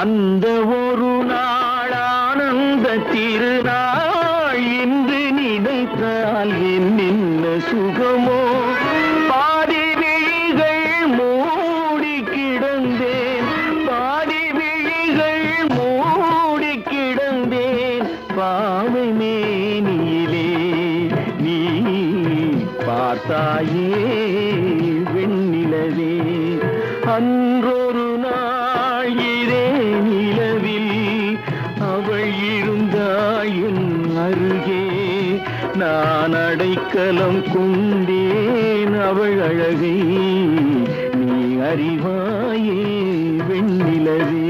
அந்த ஒரு நாள் ஆனந்த திருநாள் இன்று நினைத்தால் என்னென்ன சுகமோ பாதி விழிகள் மூடி கிடந்தேன் பாதி விழிகள் மூடி கிடந்தேன் பாவை மேனியிலே நீ பார்த்தாயே வெண்ணிலவே அன்றொரு நாள் இதே நிலவில் அவள் இருந்தாயின் அருகே நான் அடைக்கலம் கொண்டேன் அவள் அழகை நீ அறிவாயே வெண்ணிலவே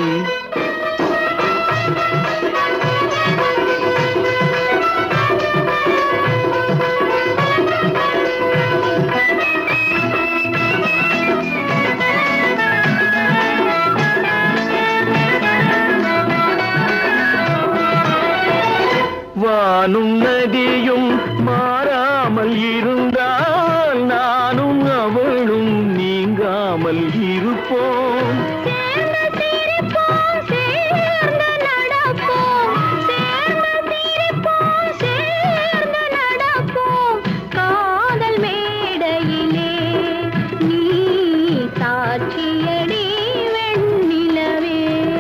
வானும் நதியும் மாறாமல் இருந்தால் நானும் அவளும் நீங்காமல் இருப்போம் சேர்ந்து சிரிப்போம், சேர்ந்து நடப்போம். சேர்ந்து சிரிப்போம், சேர்ந்து நடப்போம். காதல் மேடையிலே நீ சாட்சியடி வெண்ணிலவே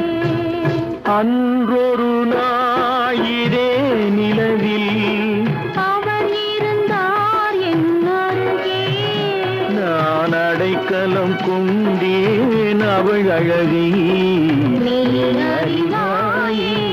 அன்றொரு நாயிரே நிலவில் அவன் இருந்தார் என் அருகே நான் அடைக்கலம் கொண்டேன் அவள் அழகை நீ அறிவாயே